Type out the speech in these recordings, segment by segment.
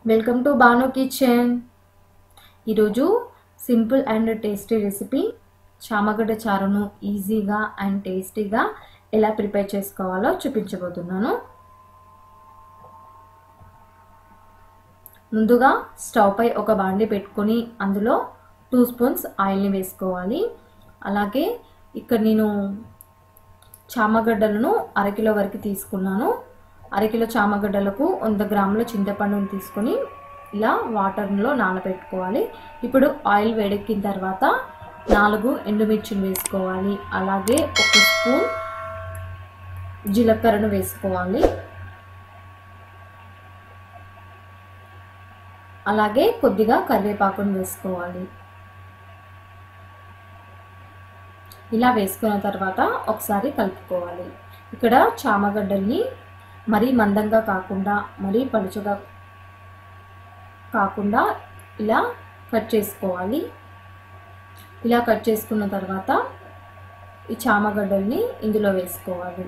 welcome to Banu kitchen ఈరోజు simple and tasty recipe చామగడ్డ చారును ఈజీగా అండ్ టేస్టీగా ఎలా ప్రిపేర్ చేసుకోవాలో చూపించబోతున్నాను ముందుగా స్టవ్ పై ఒక బాండి పెట్టుకొని అందులో టూ స్పూన్స్ ఆయిల్ని వేసుకోవాలి అలాగే ఇక్కడ నేను చామగడ్డలను అరకిలో వరకు తీసుకున్నాను అరకిలో చామగడ్డలకు వంద గ్రాముల చింతపండుని తీసుకొని ఇలా వాటర్లో నానబెట్టుకోవాలి ఇప్పుడు ఆయిల్ వేడెక్కిన తర్వాత నాలుగు ఎండుమిర్చిని వేసుకోవాలి అలాగే ఒక స్పూన్ జీలకర్రను వేసుకోవాలి అలాగే కొద్దిగా కరివేపాకును వేసుకోవాలి ఇలా వేసుకున్న తర్వాత ఒకసారి కలుపుకోవాలి ఇక్కడ చామగడ్డల్ని మరీ మందంగా కాకుండా మరీ పలుచగా కాకుండా ఇలా కట్ చేసుకోవాలి ఇలా కట్ చేసుకున్న తర్వాత ఈ చామగడ్డల్ని ఇందులో వేసుకోవాలి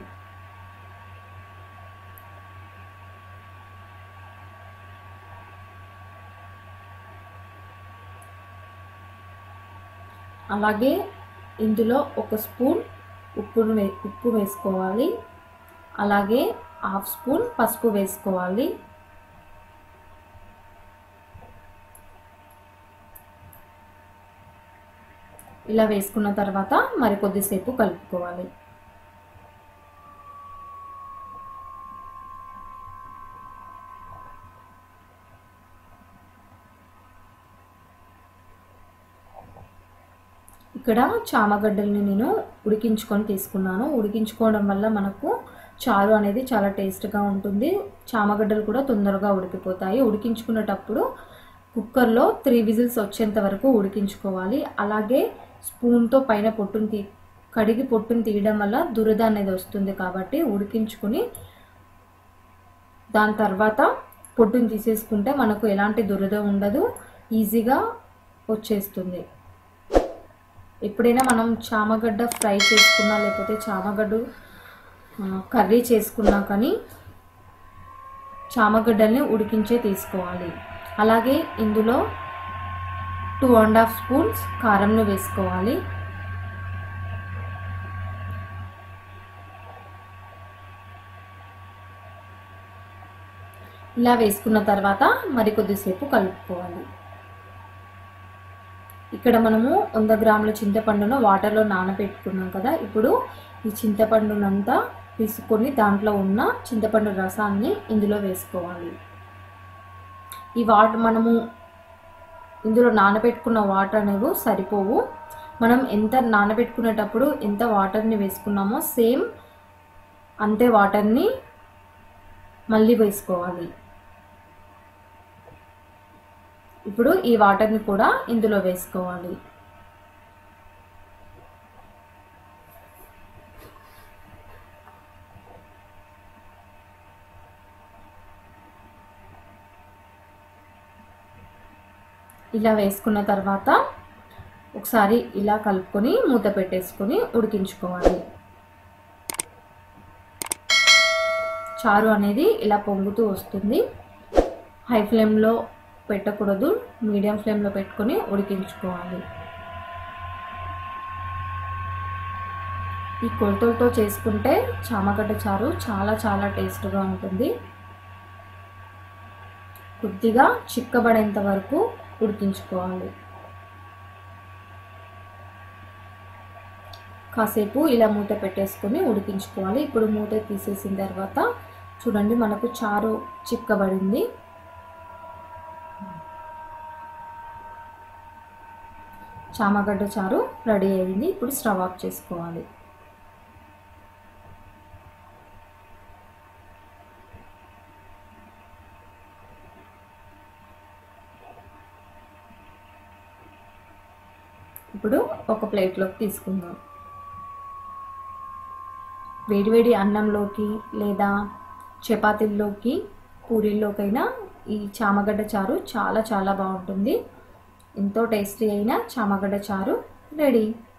అలాగే ఇందులో ఒక స్పూన్ ఉప్పును వే ఉప్పు వేసుకోవాలి అలాగే హాఫ్ స్పూన్ పసుపు వేసుకోవాలి ఇలా వేసుకున్న తర్వాత మరి కొద్దిసేపు కలుపుకోవాలి ఇక్కడ చామగడ్డల్ని నేను ఉడికించుకొని తీసుకున్నాను ఉడికించుకోవడం వల్ల మనకు చారు అనేది చాలా టేస్ట్గా ఉంటుంది చామగడ్డలు కూడా తొందరగా ఉడికిపోతాయి ఉడికించుకునేటప్పుడు కుక్కర్లో త్రీ విజిల్స్ వచ్చేంత వరకు ఉడికించుకోవాలి అలాగే స్పూన్తో పైన పొట్టును తీ కడిగి పొట్టును తీయడం వల్ల దురద అనేది వస్తుంది కాబట్టి ఉడికించుకుని దాని తర్వాత పొట్టును తీసేసుకుంటే మనకు ఎలాంటి దురద ఉండదు ఈజీగా వచ్చేస్తుంది ఎప్పుడైనా మనం చామగడ్డ ఫ్రై చేసుకున్నా లేకపోతే చామగడ్డ కర్రీ చేసుకున్నా కానీ చామగడ్డల్ని ఉడికించే తీసుకోవాలి అలాగే ఇందులో టూ అండ్ హాఫ్ స్పూన్స్ కారంను వేసుకోవాలి ఇలా వేసుకున్న తర్వాత మరి కొద్దిసేపు కలుపుకోవాలి ఇక్కడ మనము వంద గ్రాముల చింతపండును వాటర్లో నానబెట్టుకున్నాం కదా ఇప్పుడు ఈ చింతపండునంతా తీసుకొని దాంట్లో ఉన్న చింతపండు రసాన్ని ఇందులో వేసుకోవాలి ఈ వాటర్ మనము ఇందులో నానబెట్టుకున్న వాటర్ అనేవి సరిపోవు మనం ఎంత నానబెట్టుకునేటప్పుడు ఎంత వాటర్ని వేసుకున్నామో సేమ్ అంతే వాటర్ని మళ్ళీ వేసుకోవాలి ఇప్పుడు ఈ వాటర్ని కూడా ఇందులో వేసుకోవాలి ఇలా వేసుకున్న తర్వాత ఒకసారి ఇలా కలుపుకొని మూత పెట్టేసుకొని ఉడికించుకోవాలి చారు అనేది ఇలా పొంగుతూ వస్తుంది హై ఫ్లేమ్లో పెట్టకూడదు మీడియం ఫ్లేమ్లో పెట్టుకొని ఉడికించుకోవాలి ఈ కొలతలతో చేసుకుంటే చామగడ్డ చారు చాలా చాలా టేస్ట్గా ఉంటుంది కొద్దిగా చిక్కబడేంత వరకు ఉడికించుకోవాలి కాసేపు ఇలా మూత పెట్టేసుకొని ఉడికించుకోవాలి ఇప్పుడు మూత తీసేసిన తర్వాత చూడండి మనకు చారు చిక్కబడింది చామగడ్డ చారు రెడీ అయింది ఇప్పుడు స్టవ్ ఆఫ్ చేసుకోవాలి ఇప్పుడు ఒక ప్లేట్లోకి తీసుకుందాం వేడివేడి అన్నంలోకి లేదా చపాతీల్లోకి పూరీల్లోకైనా ఈ చామగడ్డ చారు చాలా చాలా బాగుంటుంది ఎంతో టేస్టీ అయిన చామగడ్డ చారు రెడీ